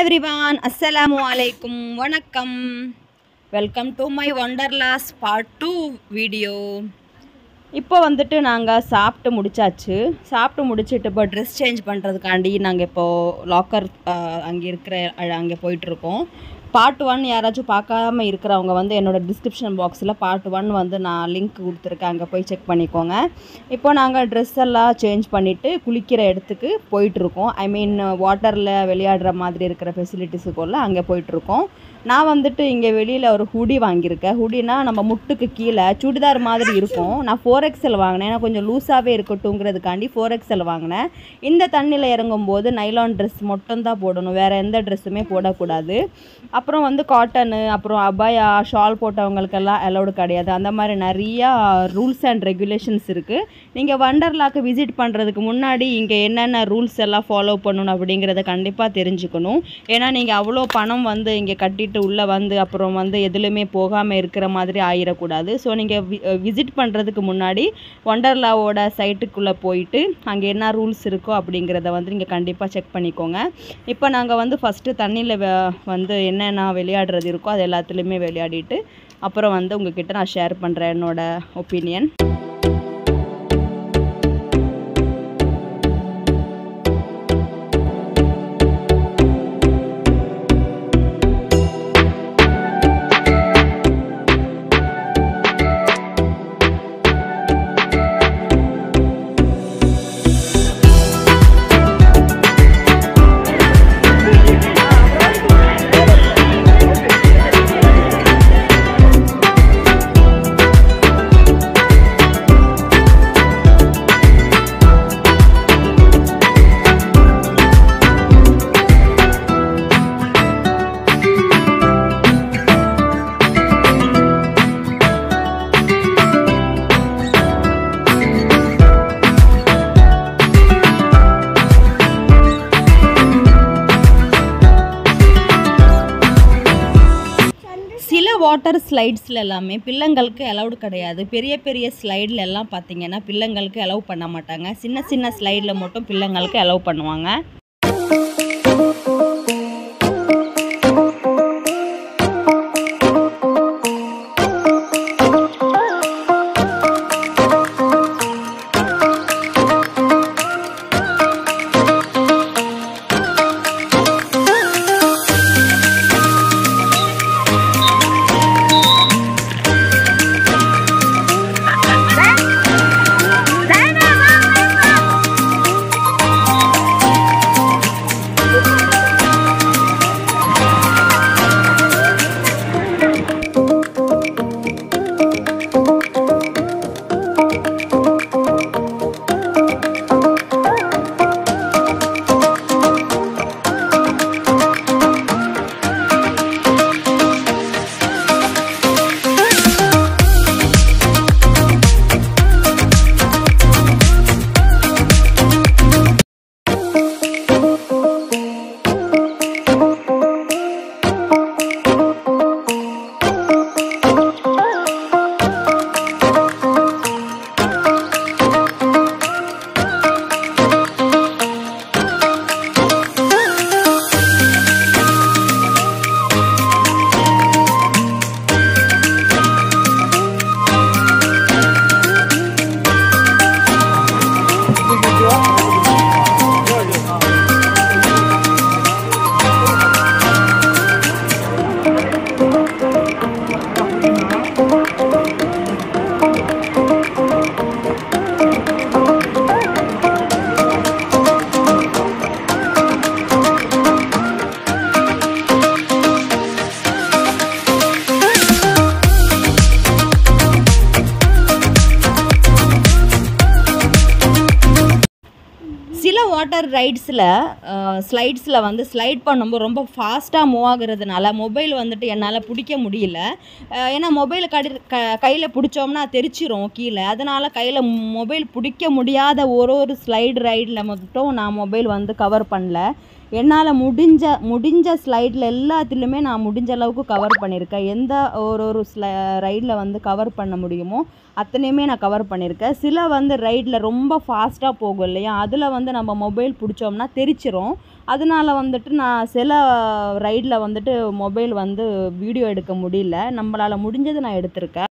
everyone அஸ்ஸலாமு அலைக்கும் வணக்கம் welcome to my Wonderla's part two video இப்போ வந்துட்டு நாங்கள் சாப்பிட்டு முடிச்சாச்சு சாப்பிட்டு முடிச்சிட்டு இப்போ ட்ரெஸ் சேஞ்ச் பண்ணுறதுக்காண்டி நாங்கள் இப்போது லாக்கர் அங்கே இருக்கிற அங்கே போயிட்டுருக்கோம் பார்ட் ஒன் யாராச்சும் பார்க்காம இருக்கிறவங்க வந்து என்னோட டிஸ்கிரிப்ஷன் பாக்ஸில் பார்ட் ஒன் வந்து நான் லிங்க் கொடுத்துருக்கேன் அங்கே போய் செக் பண்ணிக்கோங்க இப்போ நாங்கள் ட்ரெஸ் எல்லாம் சேஞ்ச் பண்ணிவிட்டு குளிக்கிற இடத்துக்கு போயிட்டுருக்கோம் ஐ மீன் வாட்டரில் விளையாடுற மாதிரி இருக்கிற ஃபெசிலிட்டிஸுக்குள்ள அங்கே போயிட்டுருக்கோம் நான் வந்துட்டு இங்கே வெளியில் ஒரு ஹுடி வாங்கியிருக்கேன் ஹுடினா நம்ம முட்டுக்கு கீழே சுடிதார் மாதிரி இருக்கும் நான் ஃபோர் எக்ஸல் வாங்கினேன் ஏன்னா கொஞ்சம் லூஸாகவே இருக்கட்டுங்கிறதுக்காண்டி ஃபோர் எக்ஸல் வாங்கினேன் இந்த தண்ணியில் இறங்கும்போது நைலான் ட்ரெஸ் மட்டும் தான் போடணும் வேறு எந்த ட்ரெஸ்ஸுமே போடக்கூடாது அப்புறம் வந்து காட்டனு அப்புறம் அபாயா ஷால் போட்டவங்களுக்கெல்லாம் அலௌடு கிடையாது அந்த மாதிரி நிறையா ரூல்ஸ் அண்ட் ரெகுலேஷன்ஸ் இருக்குது நீங்கள் வண்டர்லாக்கு விசிட் பண்ணுறதுக்கு முன்னாடி இங்கே என்னென்ன ரூல்ஸ் எல்லாம் ஃபாலோ பண்ணணும் அப்படிங்கிறத கண்டிப்பாக தெரிஞ்சுக்கணும் ஏன்னா நீங்கள் அவ்வளோ பணம் வந்து இங்கே கட்டிட்டு உள்ளே வந்து அப்புறம் வந்து எதுலையுமே போகாமல் இருக்கிற மாதிரி ஆயிடக்கூடாது ஸோ நீங்கள் விசிட் பண்ணுறதுக்கு முன்னாடி ஒண்டர்லாவோட சைட்டுக்குள்ளே போயிட்டு அங்கே என்ன ரூல்ஸ் இருக்கோ அப்படிங்கிறத வந்து நீங்கள் கண்டிப்பாக செக் பண்ணிக்கோங்க இப்போ நாங்கள் வந்து ஃபஸ்ட்டு தண்ணியில் வந்து என்னென்ன விளையாடுறது இருக்கோ அது எல்லாத்துலேயுமே விளையாடிட்டு அப்புறம் வந்து உங்ககிட்ட நான் ஷேர் பண்ணுறேன் என்னோட ஒப்பீனியன் சில வாட்டர் ஸ்லைட்ஸில் எல்லாமே பிள்ளைங்களுக்கு அலௌடு கிடையாது பெரிய பெரிய ஸ்லைடில் எல்லாம் பார்த்தீங்கன்னா பிள்ளைங்களுக்கு அலோவ் பண்ண மாட்டாங்க சின்ன சின்ன ஸ்லைடில் மட்டும் பிள்ளைங்களுக்கு அலோவ் பண்ணுவாங்க சில வாட்டர் ரைட்ஸில் ஸ்லைட்ஸில் வந்து ஸ்லைட் பண்ணும்போது ரொம்ப ஃபாஸ்ட்டாக மூவ் ஆகுறதுனால மொபைல் வந்துட்டு என்னால் பிடிக்க முடியல அஹ் ஏன்னா மொபைல் கடி க கையில் பிடிச்சோம்னா தெரிச்சிரும் கீழே அதனால் கையில் மொபைல் பிடிக்க முடியாத ஒரு ஒரு ஸ்லைடு ரைடில் மட்டும் நான் மொபைல் வந்து கவர் பண்ணல என்னால் முடிஞ்ச முடிஞ்ச ஸ்லைடில் எல்லாத்துலேயுமே நான் முடிஞ்ச அளவுக்கு கவர் பண்ணியிருக்கேன் எந்த ஒரு ஒரு ஸ்லை ரைடில் வந்து கவர் பண்ண முடியுமோ அத்தனையுமே நான் கவர் பண்ணியிருக்கேன் சில வந்து ரைடில் ரொம்ப ஃபாஸ்ட்டாக போகும் இல்லையா அதில் வந்து நம்ம மொபைல் பிடிச்சோம்னா தெரிச்சிரும் அதனால வந்துட்டு நான் சில ரைடில் வந்துட்டு மொபைல் வந்து வீடியோ எடுக்க முடியல நம்மளால் முடிஞ்சது நான் எடுத்திருக்கேன்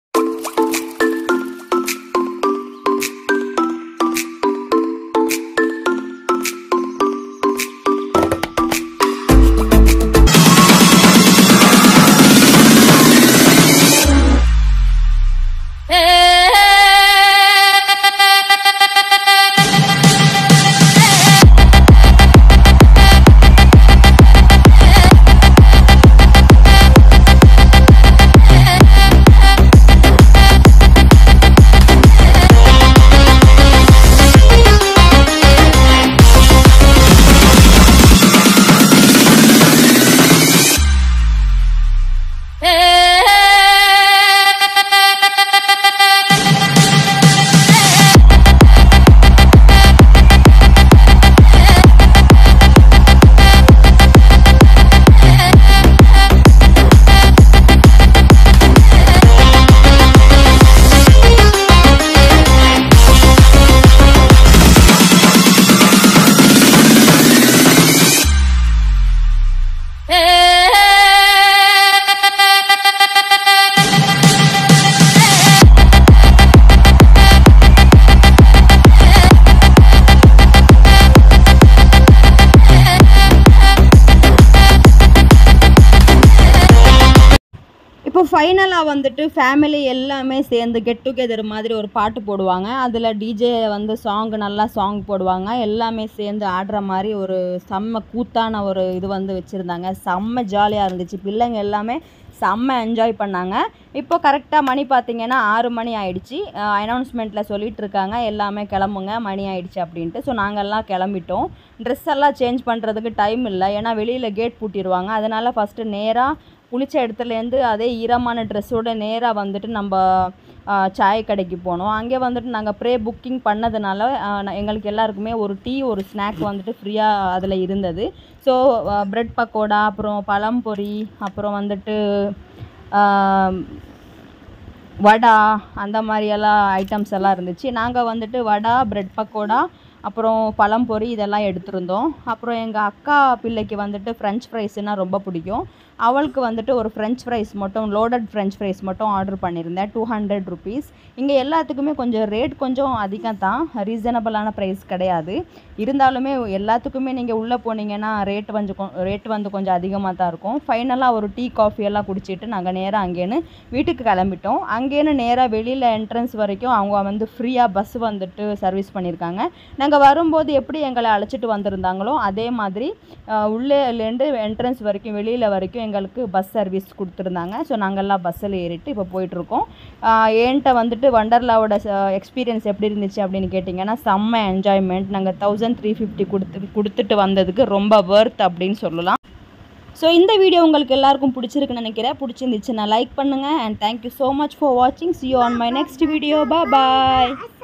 இப்போ ஃபைனலாக வந்துட்டு ஃபேமிலி எல்லாமே சேர்ந்து கெட் டுகெதர் மாதிரி ஒரு பாட்டு போடுவாங்க அதில் டிஜே வந்து சாங் நல்லா சாங் போடுவாங்க எல்லாமே சேர்ந்து ஆடுற மாதிரி ஒரு செம்ம கூத்தான ஒரு இது வந்து வச்சுருந்தாங்க செம்ம ஜாலியாக இருந்துச்சு பிள்ளைங்க எல்லாமே செம்ம என்ஜாய் பண்ணாங்க இப்போ கரெக்டாக மணி பார்த்தீங்கன்னா ஆறு மணி ஆயிடுச்சு அனௌன்ஸ்மெண்ட்டில் சொல்லிட்டு இருக்காங்க எல்லாமே கிளம்புங்க மணி ஆயிடுச்சு அப்படின்ட்டு ஸோ நாங்கள்லாம் கிளம்பிட்டோம் ட்ரெஸ் எல்லாம் சேஞ்ச் பண்ணுறதுக்கு டைம் இல்லை ஏன்னா வெளியில் கேட் பூட்டிடுவாங்க அதனால் ஃபஸ்ட்டு நேராக குளிச்ச இடத்துலேருந்து அதே ஈரமான ட்ரெஸ்ஸோட நேராக வந்துட்டு நம்ம ஆ, சாய் கடைக்கு போனோம் அங்கே வந்துட்டு நாங்கள் ப்ரே புக்கிங் பண்ணதுனால ஆ, ந- எங்களுக்கு எல்லாருக்குமே ஒரு டீ ஒரு ஸ்நாக் வந்துட்டு ஃப்ரீயாக அதில் இருந்தது ஸோ ப்ரெட் பக்கோடா அப்புறம் பழம் பொரி அப்புறம் வந்துட்டு ஆ, வடை அந்த மாதிரியெல்லாம் ஐட்டம்ஸ் எல்லாம் இருந்துச்சு நாங்கள் வந்துட்டு வடை ப்ரெட் பக்கோடா அப்புறம் பழம் பொரி இதெல்லாம் எடுத்திருந்தோம் அப்புறம் எங்கள் அக்கா பிள்ளைக்கு வந்துட்டு ஃப்ரெஞ்ச் ஃப்ரைஸ்னால் ரொம்ப பிடிக்கும் அவளுக்கு வந்துட்டு ஒரு ஃப்ரெஞ்ச் ஃப்ரைஸ் மட்டும் லோடட் ஃப்ரெஞ்ச் ஃப்ரைஸ் மட்டும் ஆர்டர் பண்ணியிருந்தேன் டூ ஹண்ட்ரட் ருபீஸ் இங்கே எல்லாத்துக்குமே கொஞ்சம் ரேட் கொஞ்சம் அதிகம் தான் ரீசனபிளான ப்ரைஸ் கிடையாது இருந்தாலுமே எல்லாத்துக்குமே நீங்கள் உள்ளே போனீங்கன்னா ரேட் கொஞ்சம் ரேட் வந்து கொஞ்சம் அதிகமாக தான் இருக்கும் ஃபைனலாக ஒரு டீ காஃபி எல்லாம் குடிச்சிட்டு நாங்கள் நேராக அங்கேன்னு வீட்டுக்கு கிளம்பிட்டோம் அங்கேன்னு நேராக வெளியில் என்ட்ரன்ஸ் வரைக்கும் அவங்க வந்து ஃப்ரீயாக பஸ் வந்துட்டு சர்வீஸ் பண்ணியிருக்காங்க நாங்கள் வரும்போது எப்படி எங்களை அழைச்சிட்டு வந்திருந்தாங்களோ அதே மாதிரி அஹ், உள்ளேலேருந்து என்ட்ரன்ஸ் வரைக்கும் வெளியில் வரைக்கும் எங்களுக்கு பஸ் சர்வீஸ் கொடுத்துருந்தாங்க ஸோ நாங்கள்லாம் பஸ்ஸில் ஏறிட்டு இப்போ போயிட்டுருக்கோம் என்கிட்ட வந்துட்டு வண்டர்லாவோட எக்ஸ்பீரியன்ஸ் எப்படி இருந்துச்சு அப்படின்னு கேட்டிங்கன்னா செம்ம என்ஜாய்மெண்ட் நாங்கள் தௌசண்ட் த்ரீ ஃபிஃப்டி கொடுத்து கொடுத்துட்டு வந்ததுக்கு ரொம்ப worth அப்படின்னு சொல்லலாம் ஸோ இந்த வீடியோ உங்களுக்கு எல்லாருக்கும் பிடிச்சிருக்குன்னு நினைக்கிறேன் பிடிச்சிருந்துச்சுன்னா லைக் பண்ணுங்கள் and thank you so much for வாட்சிங் see you on my next video bye